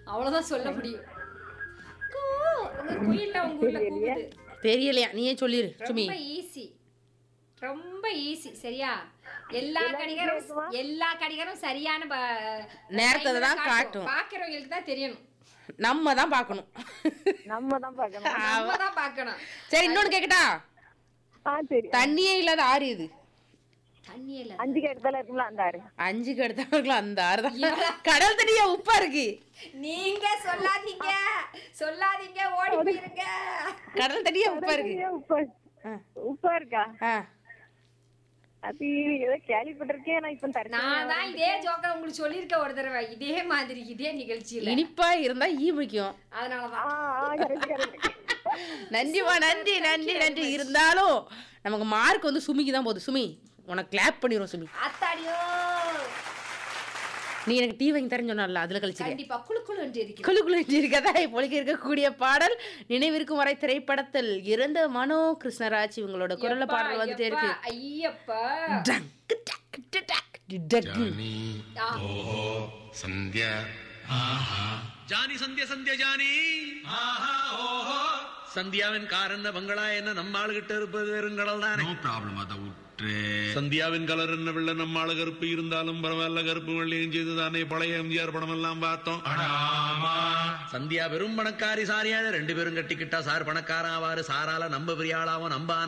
அவ்வளவுதான் சொல்ல முடியும் கூ, உங்க குயில்ல உங்க ஊர்ல கூவுது தெரியலையா நீயே சொல்லிரு சுமி ரொம்ப ஈஸி ரொம்ப ஈஸி சரியா எல்லா கடிகாரம் எல்லா கடிகாரம் சரியான ப- நேரத்தை time தான் ல காட்டும். பாக்குறவங்களுக்கு தான் தெரியணும் நம்ம தான் பார்க்கணும் நம்ம தான் பார்க்கணும் நம்ம தான் பார்க்கணும் சரி இன்னொன்னு கேக்கட்டா ஆ சரி தண்ணியே இல்லாத ஆறு இது தண்ணி இல்ல அஞ்சுக்கு இடத்துல இருக்கும்ல அந்த ஆறு அஞ்சுக்கு எடுத்தவர்களும் அந்த ஆறு தான் கடல் தண்ணியா உப்பா இருக்கு நீங்க சொல்லாதீங்க சொல்லாதீங்க ஓடி போயிருங்க கடல் தண்ணியா உப்பா இருக்கு ஏன் உப்பா ஆ. உப்பா இருக்கா ஆ. அது ஏதோ கேள்விப்பட்டிருக்கேன் நான் இப்ப தரேன் நான் தான் இதே ஜோக்கர் உங்களுக்கு சொல்லியிருக்கேன் ஒரு தடவை இதே மாதிரி இதே நிகழ்ச்சியில இனிப்பா இருந்தா ஈ முக்கியம் ஆ அதனாலதான் ஆ கரெக்ட் கரெக்ட் நன்றிமா நன்றி நன்றி நன்றி இருந்தாலும் நமக்கு மார்க் வந்து சுமிக்கு தான் போகுது சுமி உனக்கு கிளாப் பண்ணிடுவோம் சுமி அத்தாடியோ நீ எனக்கு டீ வாங்கி தரேன்னு சொன்னால அதுல கழிச்சிருக்கேன் கண்டிப்பா குழு குழு என்று இருக்கிறேன் குழு குழு இருக்கதா இப்பொழுது இருக்கக்கூடிய பாடல் நினைவிருக்கும் வரை திரைப்படத்தில் இறந்த மனோ கிருஷ்ணராஜ் இவங்களோட குரல்ல பாடல் வந்துட்டே இருக்கு ஐயப்பா டக்கு, டக்கு, டக்கு, டக்கு. ಜಾನಿ ஆ. ಓಹೋ ಸಂಧ್ಯಾ ജാനി സന്ധ്യ സന്ധ്യ ജാനി സന്ധ്യാവിൻ കാരന്ന ബംഗള എന്ന நம்மாளுகிட்ட இருப்பது வெறுங்கடல் தானே ನೋ ಪ್ರಾಬ್ಲಮ್ ಅದ ಉಟ್ರೆ சந்தியாவின் கலர் என்ன வெள்ள நம்மாளு கருப்பு இருந்தாலும் பரவாயில்ல கருப்பு வெள்ளையும் செய்து தானே பழைய எம்ஜிஆர் படம் எல்லாம் பார்த்தோம் சந்தியா வெறும் பணக்காரி சாரியான ரெண்டு பேரும் கட்டிக்கிட்டா சார் பணக்காரன் ஆவாரு சாரால நம்ப பெரிய ஆளாவும் நம்ப